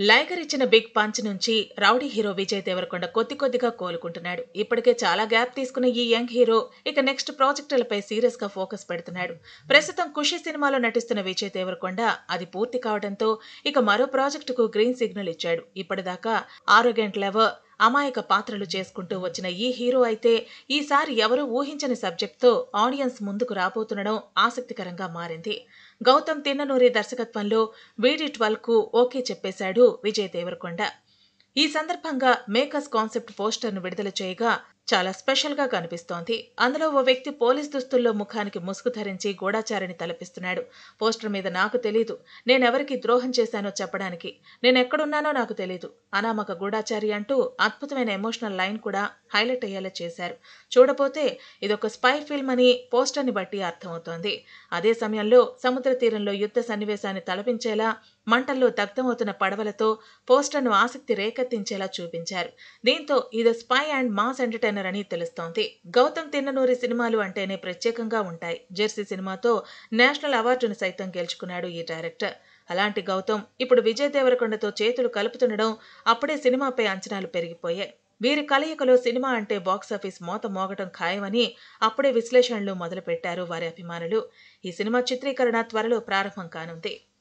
లైగర్ ఇచ్చిన big punch నుంచి rowdy hero Vijay Deverakonda కొద్ది కొద్దిగా కోలుకుంటున్నాడు ఇప్పటికే చాలా గ్యాప్ తీసుకున్న ఈ యంగ్ హీరో ఇక నెక్స్ట్ ప్రాజెక్టులపై సీరియస్ గా ఫోకస్ పెడుతున్నాడు ప్రస్తుతం ఖుషి సినిమాలో నటిస్తున్న విజయ్ దేవరకొండ అది పూర్తి కావడంతో ఇక మరో ప్రాజెక్టుకు గ్రీన్ సిగ్నల్ ఇచ్చాడు ఇప్పటిదాకా ఆరోగ్యంట్ లెవర్ అమాయక పాత్రలు చేసుకుంటూ వచ్చిన ఈ హీరో అయితే ఈసారి ఎవరూ ఊహించని సబ్జెక్ట్తో ఆడియన్స్ ముందుకు రాబోతుండడం ఆసక్తికరంగా మారింది గౌతమ్ తిన్ననూరి దర్శకత్వంలో వీడి ట్వెల్వ్ కు ఓకే చెప్పేశాడు విజయ్ దేవరకొండ ఈ సందర్భంగా మేకర్స్ కాన్సెప్ట్ పోస్టర్ను విడుదల చేయగా చాలా స్పెషల్ గా కనిపిస్తోంది అందులో ఓ వ్యక్తి పోలీస్ దుస్తుల్లో ముఖానికి ముసుగు ధరించి గూఢాచారిని తలపిస్తున్నాడు పోస్టర్ మీద నాకు తెలీదు నేనెవరికి ద్రోహం చేశానో చెప్పడానికి నేనెక్కడున్నానో నాకు తెలీదు అనామక గూఢాచారి అంటూ అద్భుతమైన ఎమోషనల్ లైన్ కూడా హైలైట్ అయ్యేలా చేశారు చూడపోతే ఇదొక స్పై ఫిల్మ్ అని పోస్టర్ని బట్టి అర్థమవుతోంది అదే సమయంలో సముద్ర తీరంలో యుద్ధ సన్నివేశాన్ని తలపించేలా మంటల్లో దగ్ధమవుతున్న పడవలతో పోస్టర్ను ఆసక్తి రేకెత్తించేలా చూపించారు దీంతో ఇది స్పై అండ్ మాస్ ఎంటర్టైనర్ అని తెలుస్తోంది గౌతమ్ తిన్ననూరి సినిమాలు అంటేనే ప్రత్యేకంగా ఉంటాయి జెర్సీ సినిమాతో నేషనల్ అవార్డును సైతం గెలుచుకున్నాడు ఈ డైరెక్టర్ అలాంటి గౌతమ్ ఇప్పుడు విజయ్ దేవరకొండతో చేతులు కలుపుతుండడం అప్పుడే సినిమాపై అంచనాలు పెరిగిపోయాయి వీరి కలయికలో సినిమా అంటే బాక్సాఫీస్ మోత మోగటం ఖాయమని అప్పుడే విశ్లేషణలు మొదలుపెట్టారు వారి అభిమానులు ఈ సినిమా చిత్రీకరణ త్వరలో ప్రారంభం కానుంది